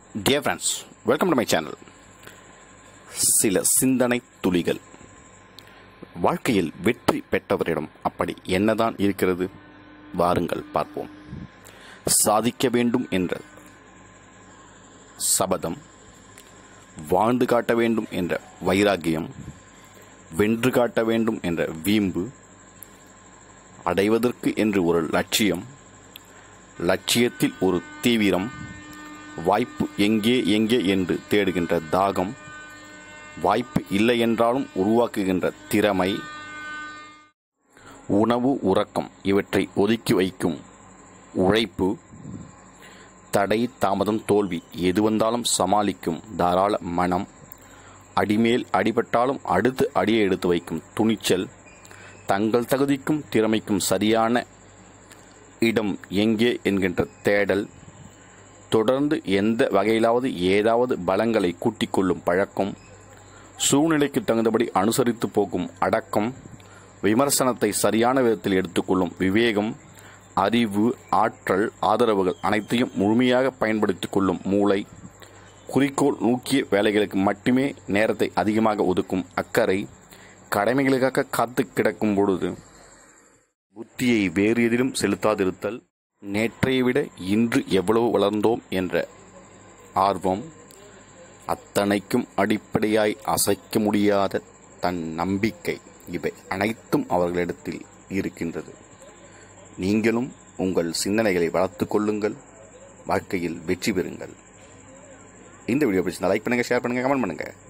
dear friends welcome to my channel சில சிந்தனை துளிகள் வாழ்க்கையில் வெற்றி பெற்றவரிடம் அப்படி என்னதான் இருக்கிறது வாருங்கள் பார்ப்போம் சாதிக்க வேண்டும் என்ற சபதம் வாழ்ந்து காட்ட வேண்டும் என்ற வைராக்கியம் வென்று காட்ட வேண்டும் என்ற வீம்பு அடைவதற்கு என்று ஒரு லட்சியம் லட்சியத்தில் ஒரு தீவிரம் வாய்ப்பு எங்கே எங்கே என்று தேடுகின்ற தாகம் வாய்ப்பு இல்லை என்றாலும் உருவாக்குகின்ற திறமை உணவு உறக்கம் இவற்றை ஒதுக்கி வைக்கும் உழைப்பு தடை தாமதம் தோல்வி எது வந்தாலும் சமாளிக்கும் தாராள மனம் அடிமேல் அடிபட்டாலும் அடுத்து அடியை எடுத்து வைக்கும் துணிச்சல் தங்கள் தகுதிக்கும் திறமைக்கும் சரியான இடம் எங்கே என்கின்ற தேடல் தொடர்ந்து எந்த வகையிலாவது ஏதாவது பலங்களை கூட்டிக் கொள்ளும் பழக்கம் சூழ்நிலைக்கு தகுந்தபடி அனுசரித்து போகும் அடக்கம் விமர்சனத்தை சரியான விதத்தில் எடுத்துக்கொள்ளும் விவேகம் அறிவு ஆற்றல் ஆதரவுகள் அனைத்தையும் முழுமையாக பயன்படுத்திக் கொள்ளும் மூளை குறிக்கோள் நோக்கிய வேலைகளுக்கு மட்டுமே நேரத்தை அதிகமாக ஒதுக்கும் அக்கறை கடமைகளுக்காக காத்து கிடக்கும் பொழுது புத்தியை வேறு எதிலும் செலுத்தாதிருத்தல் நேற்றைய விட இன்று எவ்வளவு வளர்ந்தோம் என்ற ஆர்வம் அத்தனைக்கும் அடிப்படையாய் அசைக்க முடியாத தன் நம்பிக்கை இவை அனைத்தும் அவர்களிடத்தில் இருக்கின்றது நீங்களும் உங்கள் சிந்தனைகளை வளர்த்துக் கொள்ளுங்கள் வாழ்க்கையில் வெற்றி பெறுங்கள் இந்த வீடியோ பிடிச்சிருந்தா லைக் பண்ணுங்கள் ஷேர் பண்ணுங்கள் கமெண்ட் பண்ணுங்கள்